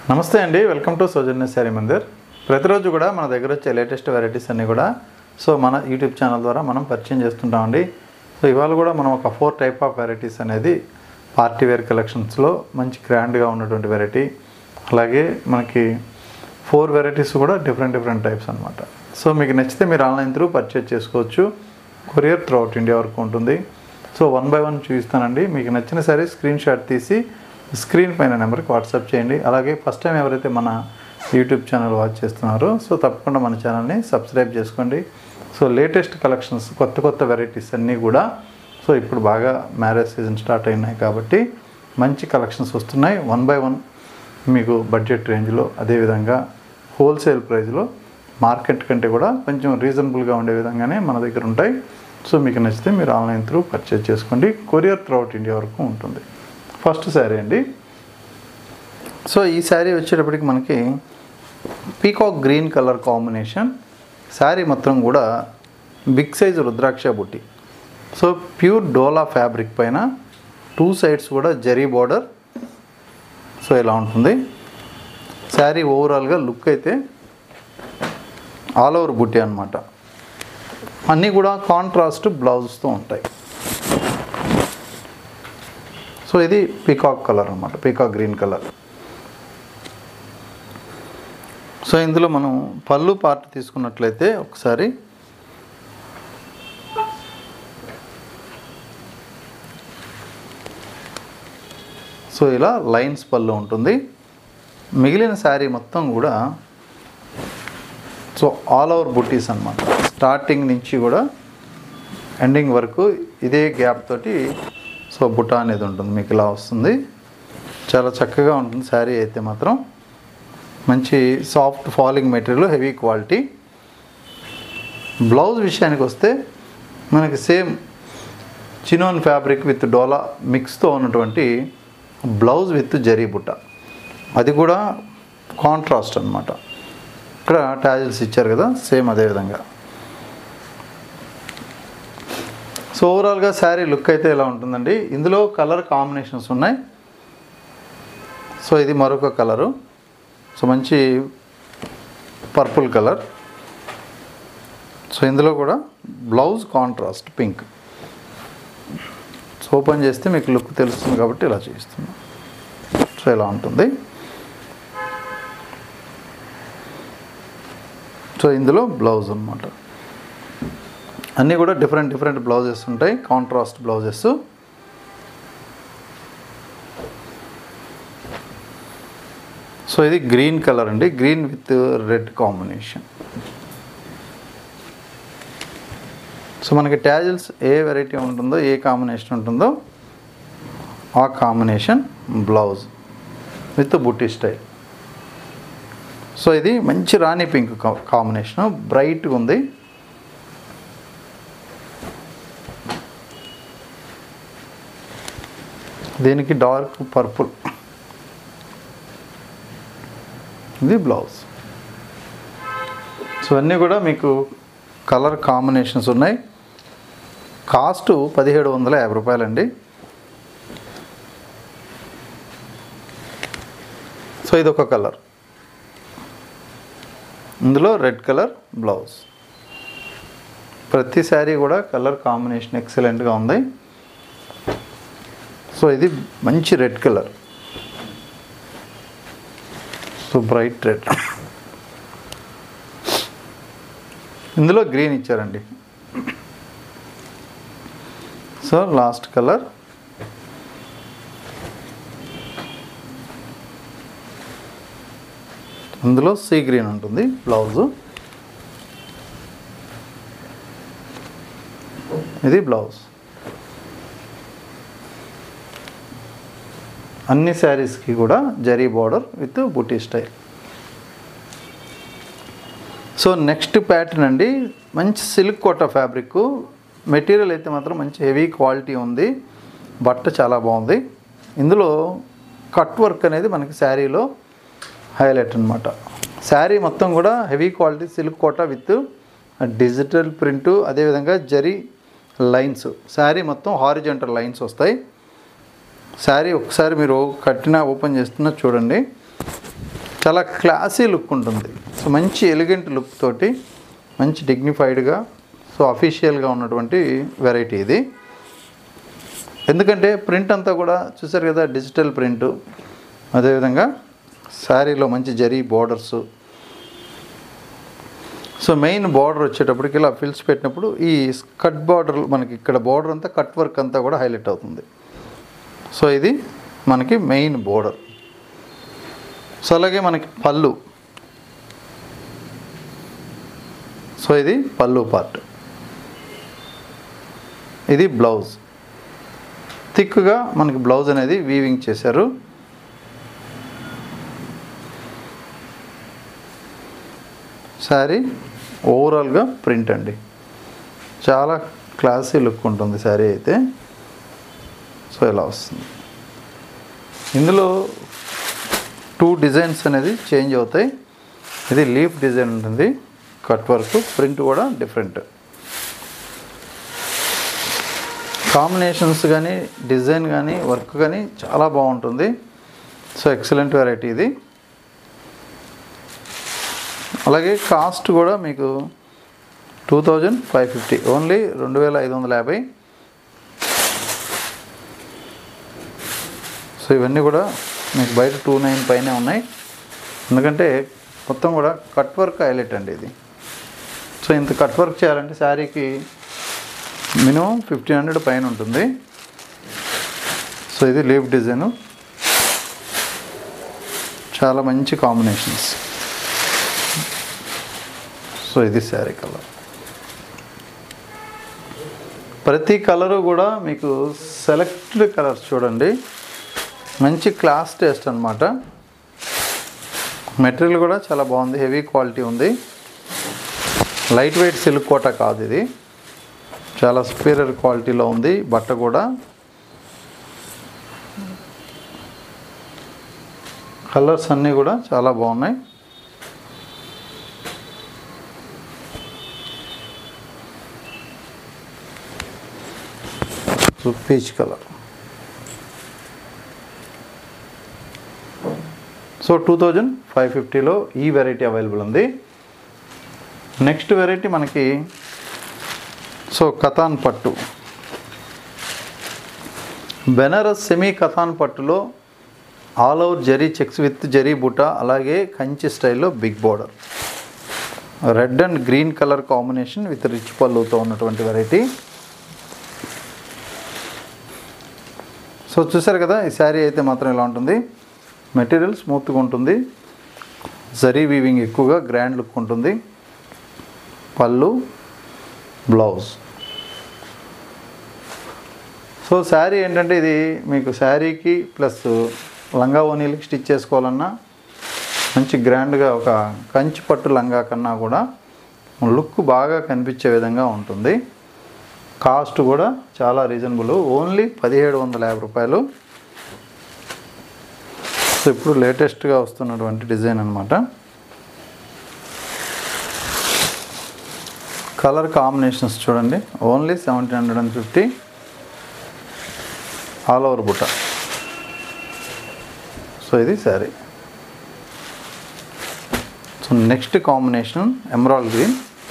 నమస్తే అండి welcome to Soujanya sari Mandir ప్రతిరోజు కూడా మన దగ్గర వచ్చే లేటెస్ట్ వెరైటీస్ అన్నీ కూడా సో మన యూట్యూబ్ ఛానల్ ద్వారా మనం పరిచయం చేస్తుంటామండి సో ఇవాళ కూడా మనం ఒక ఫోర్ టైప్ ఆఫ్ వెరైటీస్ అనేది పార్టీ వేర్ కలెక్షన్స్లో మంచి గ్రాండ్గా ఉన్నటువంటి వెరైటీ అలాగే మనకి ఫోర్ వెరైటీస్ కూడా డిఫరెంట్ డిఫరెంట్ టైప్స్ అనమాట సో మీకు నచ్చితే మీరు ఆన్లైన్ త్రూ పర్చేజ్ చేసుకోవచ్చు కొరియర్ త్రూ అవుట్ ఇండియా వరకు ఉంటుంది సో వన్ బై వన్ చూపిస్తానండి మీకు నచ్చిన సరే స్క్రీన్ షాట్ తీసి స్క్రీన్ పైన నెంబర్కి వాట్సాప్ చేయండి అలాగే ఫస్ట్ టైం ఎవరైతే మన యూట్యూబ్ ఛానల్ వాచ్ చేస్తున్నారో సో తప్పకుండా మన ఛానల్ని సబ్స్క్రైబ్ చేసుకోండి సో లేటెస్ట్ కలెక్షన్స్ కొత్త కొత్త వెరైటీస్ అన్నీ కూడా సో ఇప్పుడు బాగా మ్యారేజ్ సీజన్ స్టార్ట్ అయినాయి కాబట్టి మంచి కలెక్షన్స్ వస్తున్నాయి వన్ బై వన్ మీకు బడ్జెట్ రేంజ్లో అదేవిధంగా హోల్సేల్ ప్రైస్లో మార్కెట్ కంటే కూడా కొంచెం రీజనబుల్గా ఉండే విధంగానే మన దగ్గర ఉంటాయి సో మీకు నచ్చితే మీరు ఆన్లైన్ త్రూ పర్చేజ్ చేసుకోండి కొరియర్ త్రూఅవుట్ ఇండియా వరకు ఉంటుంది ఫస్ట్ శారీ అండి సో ఈ శారీ వచ్చేటప్పటికి మనకి peacock green colour combination sari మొత్తం కూడా బిగ్ సైజ్ రుద్రాక్ష బుట్టి సో ప్యూర్ డోలా ఫ్యాబ్రిక్ పైన టూ సైడ్స్ కూడా జరీ బార్డర్ సో ఇలా ఉంటుంది శారీ ఓవరాల్గా లుక్ అయితే ఆల్ ఓవర్ బుట్టి అనమాట అన్నీ కూడా కాంట్రాస్ట్ బ్లౌజ్తో ఉంటాయి సో ఇది పీకాక్ కలర్ అనమాట పీకాక్ గ్రీన్ కలర్ సో ఇందులో మనం పళ్ళు పార్ట్ తీసుకున్నట్లయితే ఒకసారి సో ఇలా లైన్స్ పళ్ళు ఉంటుంది మిగిలిన శారీ మొత్తం కూడా సో ఆల్ ఓవర్ బుట్టీస్ అనమాట స్టార్టింగ్ నుంచి కూడా ఎండింగ్ వరకు ఇదే గ్యాప్ తోటి సో బుట్ట అనేది ఉంటుంది మీకు ఇలా వస్తుంది చాలా చక్కగా ఉంటుంది శారీ అయితే మాత్రం మంచి soft falling material heavy quality blouse విషయానికి వస్తే మనకి సేమ్ చినోన్ ఫ్యాబ్రిక్ విత్ డోలా మిక్స్తో ఉన్నటువంటి బ్లౌజ్ విత్ జరీ బుట్ట అది కూడా కాంట్రాస్ట్ అనమాట ఇక్కడ టాజిల్స్ ఇచ్చారు కదా సేమ్ అదే విధంగా సో ఓవరాల్గా శారీ లుక్ అయితే ఇలా ఉంటుందండి ఇందులో కలర్ కాంబినేషన్స్ ఉన్నాయి సో ఇది మరొక కలరు సో మంచి పర్పుల్ కలర్ సో ఇందులో కూడా blouse contrast pink so open చేస్తే మీకు లుక్ తెలుస్తుంది కాబట్టి ఇలా చేస్తున్నాం సో ఇలా ఉంటుంది సో ఇందులో బ్లౌజ్ అనమాట అన్నీ కూడా డిఫరెంట్ డిఫరెంట్ బ్లౌజెస్ ఉంటాయి కాంట్రాస్ట్ బ్లౌజెస్ సో ఇది గ్రీన్ కలర్ అండి green with red combination so మనకి ట్యాజిల్స్ ఏ వెరైటీ ఉంటుందో ఏ కాంబినేషన్ ఉంటుందో ఆ కాంబినేషన్ బ్లౌజ్ విత్ బుట్టి స్టైల్ సో ఇది మంచి రాణి పింక్ కాంబినేషన్ బ్రైట్గా ఉంది దీనికి డార్క్ పర్పుల్ ఇది బ్లౌజ్ సో అన్నీ కూడా మీకు కలర్ కాంబినేషన్స్ ఉన్నాయి కాస్ట్ పదిహేడు వందల యాభై రూపాయలండి సో ఇది ఒక కలర్ ఇందులో రెడ్ కలర్ బ్లౌజ్ ప్రతి శారీ కూడా కలర్ కాంబినేషన్ ఎక్సలెంట్గా ఉంది సో ఇది మంచి red colour so bright red ఇందులో గ్రీన్ ఇచ్చారండి సో లాస్ట్ కలర్ ఇందులో సీ గ్రీన్ ఉంటుంది బ్లౌజు ఇది బ్లౌజ్ అన్ని శారీస్కి కూడా జరీ బార్డర్ విత్ బుటీ స్టైల్ సో నెక్స్ట్ ప్యాటర్న్ అండి మంచి సిల్క్ కోట ఫ్యాబ్రిక్ మెటీరియల్ అయితే మాత్రం మంచి హెవీ క్వాలిటీ ఉంది బట్ట చాలా బాగుంది ఇందులో కట్ వర్క్ అనేది మనకి శారీలో హైలైట్ అనమాట శారీ మొత్తం కూడా heavy quality silk Kota with digital print అదేవిధంగా జరీ లైన్స్ శారీ మొత్తం హారిజెంటల్ లైన్స్ వస్తాయి శారీ ఒకసారి మీరు కట్టిన ఓపెన్ చేస్తున్న చూడండి చాలా క్లాసీ లుక్ ఉంటుంది సో మంచి ఎలిగెంట్ లుక్ తోటి మంచి డిగ్నిఫైడ్గా సో అఫీషియల్గా ఉన్నటువంటి వెరైటీ ఇది ఎందుకంటే ప్రింట్ అంతా కూడా చూసారు కదా డిజిటల్ ప్రింట్ అదేవిధంగా శారీలో మంచి zari borders so main border వచ్చేటప్పటికి ఇలా ఫిల్స్ పెట్టినప్పుడు ఈ కట్ బార్డర్ మనకి ఇక్కడ బార్డర్ అంతా కట్ వర్క్ అంతా కూడా హైలైట్ అవుతుంది సో ఇది మనకి మెయిన్ బోర్డర్ సో అలాగే మనకి పళ్ళు సో ఇది పళ్ళు పార్ట్ ఇది బ్లౌజ్ థిక్గా మనకి బ్లౌజ్ అనేది వీవింగ్ చేశారు శారీ ఓవరాల్గా ప్రింట్ అండి చాలా క్లాసీ లుక్ ఉంటుంది శారీ అయితే సో ఇలా వస్తుంది ఇందులో టూ డిజైన్స్ అనేది చేంజ్ అవుతాయి ఇది లీఫ్ డిజైన్ ఉంటుంది కట్ వర్క్ ప్రింట్ కూడా డిఫరెంట్ కాంబినేషన్స్ కానీ డిజైన్ కానీ వర్క్ కానీ చాలా బాగుంటుంది సో ఎక్సలెంట్ వెరైటీ ఇది అలాగే కాస్ట్ కూడా మీకు two thousand five fifty only రెండు వేల ఐదు వందల యాభై సో ఇవన్నీ కూడా మీకు బయట టూ నైన్ పైనే ఉన్నాయి ఎందుకంటే మొత్తం కూడా కట్ వర్క్ హైలైట్ అండి ఇది సో ఇంత కట్ వర్క్ చేయాలంటే శారీకి మినిమం ఫిఫ్టీన్ హండ్రెడ్ పైన ఉంటుంది సో ఇది లీఫ్ డిజైన్ చాలా మంచి కాంబినేషన్స్ సో ఇది శారీ కలర్ ప్రతి కలరు కూడా మీకు సెలెక్టెడ్ కలర్స్ చూడండి మంచి క్లాస్ టేస్ట్ అనమాట మెటీరియల్ కూడా చాలా బాగుంది హెవీ క్వాలిటీ ఉంది లైట్ వెయిట్ సిల్క్ కోట కాదు ఇది చాలా సుపీరియర్ క్వాలిటీలో ఉంది బట్ట కూడా కలర్స్ అన్నీ కూడా చాలా బాగున్నాయి so peach colour so two thousand five ఫిఫ్టీలో ఈ వెరైటీ అవైలబుల్ ఉంది నెక్స్ట్ వెరైటీ మనకి సో కథాన్ పట్టు బెనారస్ సెమీ కథాన్ పట్టులో all over zari checks with zari బుట్ట అలాగే కంచి స్టైల్లో big border red and green colour combination with rich పళ్ళుతో ఉన్నటువంటి వెరైటీ సో చూసారు కదా ఈ శారీ అయితే మాత్రం ఇలా ఉంటుంది మెటీరియల్ స్మూత్గా ఉంటుంది జరీ వీవింగ్ ఎక్కువగా గ్రాండ్ లుక్ ఉంటుంది పళ్ళు బ్లౌజ్ సో శారీ ఏంటంటే ఇది మీకు శారీకి ప్లస్ లంగా ఓనీలకి స్టిచ్ చేసుకోవాలన్నా మంచి గ్రాండ్గా ఒక కంచి పట్టు లంగా కన్నా కూడా లుక్ బాగా కనిపించే విధంగా ఉంటుంది కాస్ట్ కూడా చాలా రీజనబుల్ ఓన్లీ పదిహేడు వందల యాభై రూపాయలు సో ఇప్పుడు లేటెస్ట్గా వస్తున్నటువంటి డిజైన్ అనమాట కలర్ కాంబినేషన్స్ చూడండి only seventeen hundred and fifty all over బుట్ట సో ఇది sari so next combination emerald green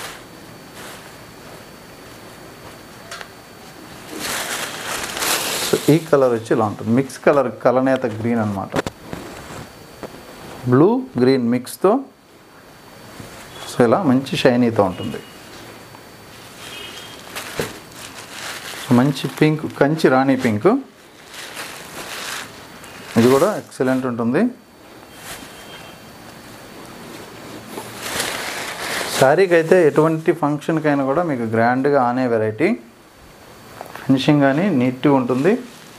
so ఈ కలర్ వచ్చి ఇలా ఉంటుంది మిక్స్ కలర్ కలనేత గ్రీన్ అనమాట బ్లూ గ్రీన్ మిక్స్తో సో ఇలా మంచి షైనీతో ఉంటుంది సో మంచి పింక్ కంచి రాణి పింక్ ఇది కూడా ఎక్సలెంట్ ఉంటుంది శారీకి అయితే ఎటువంటి ఫంక్షన్కైనా కూడా మీకు గ్రాండ్గా ఆనే వెరైటీ ఫినిషింగ్ కానీ నీట్గా ఉంటుంది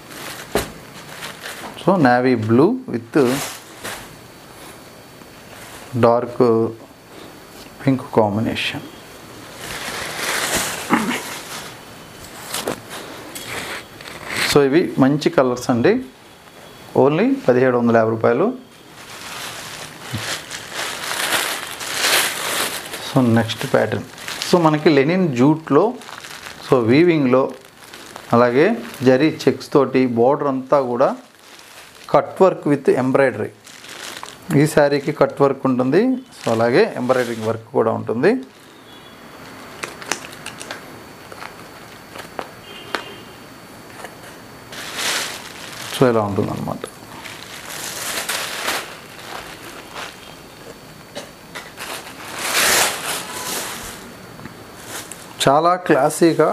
so navy blue with dark pink combination so ఇవి మంచి కలర్స్ అండి ఓన్లీ పదిహేడు వందల యాభై రూపాయలు సో నెక్స్ట్ ప్యాటర్న్ సో మనకి లెనిన్ జూట్లో సో వీవింగ్లో అలాగే జరీ చెక్స్ తోటి బోర్డర్ అంతా కూడా కట్ వర్క్ విత్ ఎంబ్రాయిడరీ ఈ శారీకి కట్ వర్క్ ఉంటుంది సో అలాగే ఎంబ్రాయిడరింగ్ వర్క్ కూడా ఉంటుంది సో ఇలా ఉంటుంది అనమాట చాలా క్లాసీగా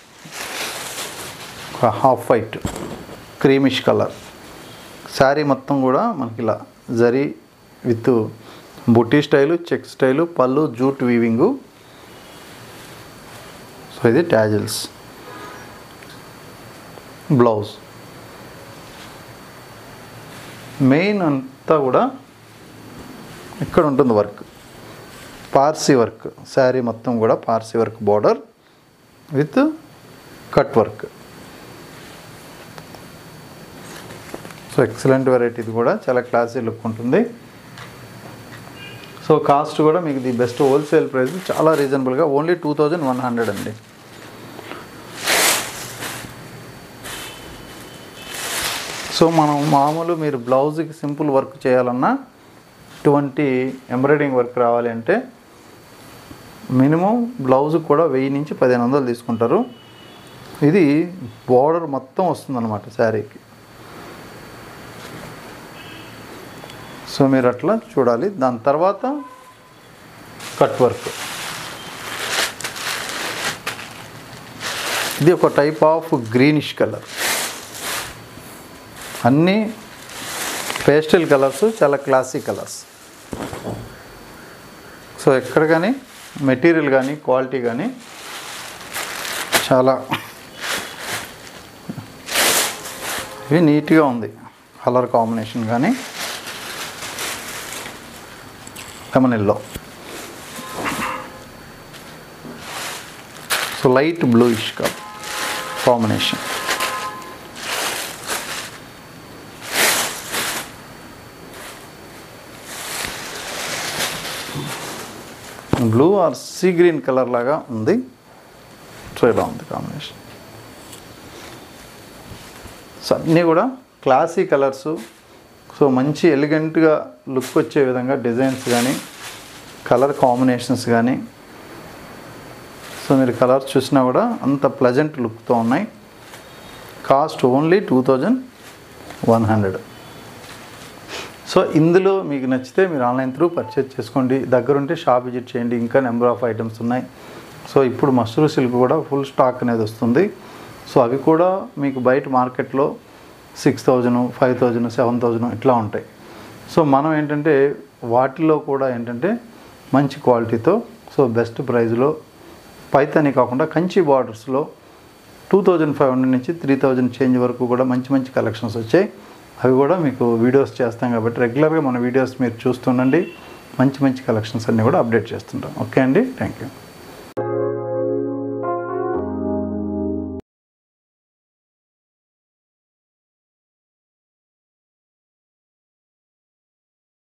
ఒక half white creamish colour sari మొత్తం కూడా మనకి ఇలా జరీ విత్ బుట్టి స్టైలు చెక్ స్టైలు పళ్ళు జూట్ వీవింగు సో ఇది ట్యాజిల్స్ బ్లౌజ్ మెయిన్ అంతా కూడా ఇక్కడ ఉంటుంది వర్క్ పార్సీ వర్క్ శారీ మొత్తం కూడా Parsi work border with cut work so excellent variety ఇది కూడా చాలా క్లాసీ లుక్ ఉంటుంది సో కాస్ట్ కూడా మీకు ది బెస్ట్ హోల్సేల్ ప్రైస్ చాలా రీజనబుల్గా only two thousand one hundred అండి సో మనం మామూలు మీరు బ్లౌజ్కి సింపుల్ వర్క్ చేయాలన్నా ఇటువంటి ఎంబ్రాయిడింగ్ వర్క్ రావాలి అంటే మినిమం బ్లౌజ్ కూడా వెయ్యి నుంచి పదిహేను వందలు తీసుకుంటారు ఇది బార్డర్ మొత్తం వస్తుందన్నమాట శారీకి సో మీరు అట్లా చూడాలి దాని తర్వాత కట్ వర్క్ ఇది ఒక టైప్ ఆఫ్ గ్రీనిష్ కలర్ అన్నీ పేస్టల్ కలర్స్ చాలా క్లాసీ కలర్స్ సో ఎక్కడ కానీ మెటీరియల్ కానీ క్వాలిటీ కానీ చాలా ఇవి నీట్గా ఉంది కలర్ కాంబినేషన్ కానీ lemon yellow so light bluish colour combination blue or sea green colour లాగా ఉంది సో ఇలా ఉంది కాంబినేషన్ సో అన్నీ కూడా క్లాసీ కలర్స్ సో మంచి ఎలిగెంట్గా లుక్ వచ్చే విధంగా డిజైన్స్ కానీ కలర్ కాంబినేషన్స్ కానీ సో మీరు కలర్స్ చూసినా కూడా అంత ప్లజెంట్ లుక్తో ఉన్నాయి cost only two thousand one hundred so ఇందులో మీకు నచ్చితే మీరు ఆన్లైన్ త్రూ పర్చేజ్ చేసుకోండి దగ్గరుంటే షాప్ విజిట్ చేయండి ఇంకా నెంబర్ ఆఫ్ ఐటమ్స్ ఉన్నాయి సో ఇప్పుడు మస్టూరు సిల్క్ కూడా ఫుల్ స్టాక్ అనేది వస్తుంది సో అవి కూడా మీకు బయట మార్కెట్లో six thousand five thousand seven thousand ఇట్లా ఉంటాయి సో మనం ఏంటంటే వాటిలో కూడా ఏంటంటే మంచి క్వాలిటీతో సో బెస్ట్ ప్రైస్లో పైతని కాకుండా కంచి బార్డర్స్లో టూ థౌజండ్ ఫైవ్ హండ్రెడ్ నుంచి త్రీ థౌజండ్ చేంజ్ వరకు కూడా మంచి మంచి కలెక్షన్స్ వచ్చాయి అవి కూడా మీకు వీడియోస్ చేస్తాం కాబట్టి రెగ్యులర్గా మన వీడియోస్ మీరు చూస్తుండండి మంచి మంచి కలెక్షన్స్ అన్నీ కూడా అప్డేట్ చేస్తుంటాం ఓకే అండి థ్యాంక్ యూ